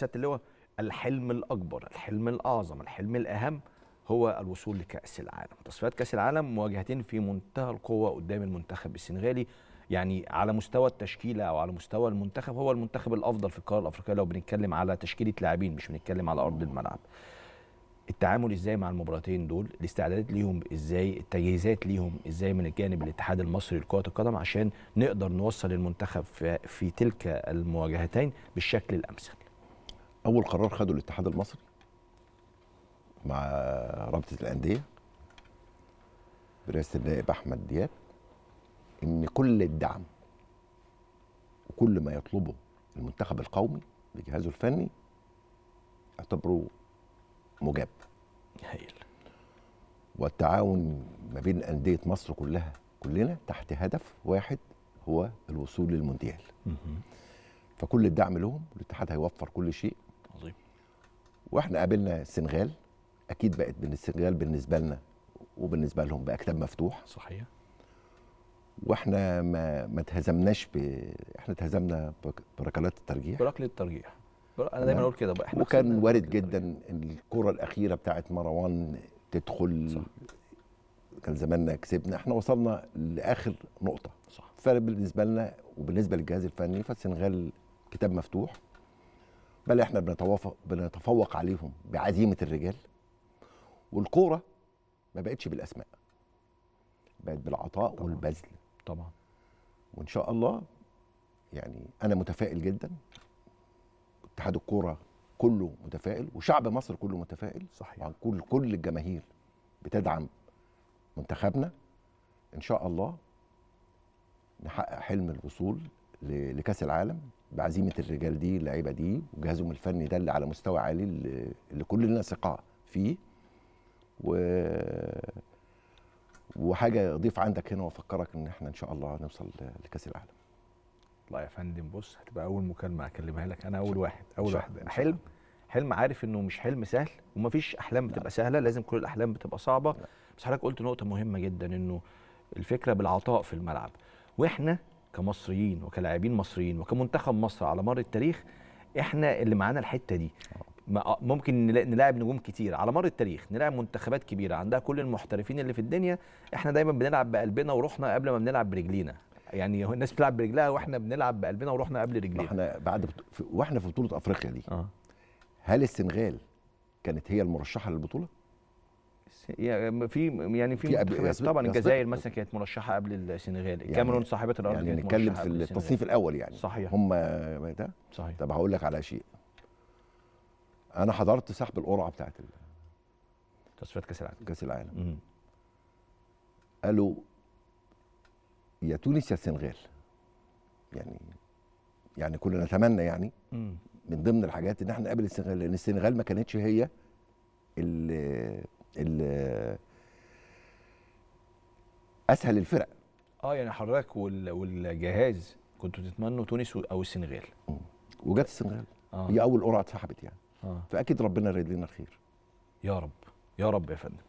سياده اللواء الحلم الاكبر الحلم الاعظم الحلم الاهم هو الوصول لكاس العالم تصفيات كاس العالم مواجهتين في منتهى القوه قدام المنتخب السنغالي يعني على مستوى التشكيله او على مستوى المنتخب هو المنتخب الافضل في القاره الافريقيه لو بنتكلم على تشكيله لاعبين مش بنتكلم على ارض الملعب التعامل ازاي مع المباراتين دول الاستعدادات ليهم ازاي التجهيزات ليهم ازاي من الجانب الاتحاد المصري لكره القدم عشان نقدر نوصل المنتخب في, في تلك المواجهتين بالشكل الامثل اول قرار خده الاتحاد المصري مع رابطه الانديه برئاسه النائب احمد دياب ان كل الدعم وكل ما يطلبه المنتخب القومي بجهازه الفني اعتبره مجاب هايل والتعاون ما بين انديه مصر كلها كلنا تحت هدف واحد هو الوصول للمونديال فكل الدعم لهم والاتحاد هيوفر كل شيء عظيم واحنا قابلنا السنغال اكيد بقت من السنغال بالنسبه لنا وبالنسبه لهم بقى كتاب مفتوح صحيح واحنا ما ما اتهزمناش ب... احنا اتهزمنا بك- بركلات الترجيح بركله الترجيح انا دايما اقول كده بقى احنا وكان كسبنا وارد بركلة جدا ان الكره الاخيره بتاعت مروان تدخل صح. كان زماننا كسبنا احنا وصلنا لاخر نقطه صح فبالنسبه لنا وبالنسبه للجهاز الفني فالسنغال كتاب مفتوح بل احنا بنتوافق بنتفوق عليهم بعزيمه الرجال والكوره ما بقتش بالاسماء بقت بالعطاء طبعاً. والبذل طبعا وان شاء الله يعني انا متفائل جدا اتحاد الكوره كله متفائل وشعب مصر كله متفائل صحيح وعن كل كل الجماهير بتدعم منتخبنا ان شاء الله نحقق حلم الوصول ل- لكاس العالم بعزيمه الرجال دي اللعيبه دي وجهازهم الفني ده اللي على مستوى عالي اللي, اللي كلنا ثقه فيه و وحاجه اضيف عندك هنا وافكرك ان احنا ان شاء الله نوصل لكاس العالم والله يا فندم بص هتبقى اول مكالمه اكلمها لك انا اول واحد إن اول شاء واحد الله، إن شاء حلم حلم عارف انه مش حلم سهل ومفيش احلام بتبقى سهله لازم كل الاحلام بتبقى صعبه لا. بس حضرتك قلت نقطه مهمه جدا انه الفكره بالعطاء في الملعب واحنا كمصريين وكلاعبين مصريين وكمنتخب مصر على مر التاريخ احنا اللي معانا الحته دي ما- ممكن نلا- نلاعب نجوم كتير على مر التاريخ نلاعب منتخبات كبيره عندها كل المحترفين اللي في الدنيا احنا دايما بنلعب بقلبنا وروحنا قبل ما بنلعب برجلينا يعني هو الناس بتلعب برجلها واحنا بنلعب بقلبنا وروحنا قبل ما رجلينا احنا بعد بط... في- واحنا في بطوله افريقيا دي اه هل السنغال كانت هي المرشحه للبطوله؟ يعني في يعني في في أب- منتخبات يسبق- طبعا يسبق- الجزائر مثلا كانت مرشحه قبل السنغال الكاميرون صاحبه الارض يعني كانت نتكلم مرشحة في قبل التصنيف السنغال. الاول يعني صحيح هم ده صحيح طب هقول لك على شيء انا حضرت سحب القرعه بتاعت تصفيات كاس العالم كاس العالم مم. قالوا يا تونس يا السنغال يعني يعني كنا نتمنى يعني مم. من ضمن الحاجات ان احنا نقابل السنغال لان السنغال ما كانتش هي ال ال اسهل الفرق اه يعني حضرتك وال- والجهاز كنتوا تتمنوا تونس و- او السنغال وجت السنغال اه هي اول قرعه اتسحبت يعني اه فاكيد ربنا يريد لنا الخير يا رب يا رب يا فندم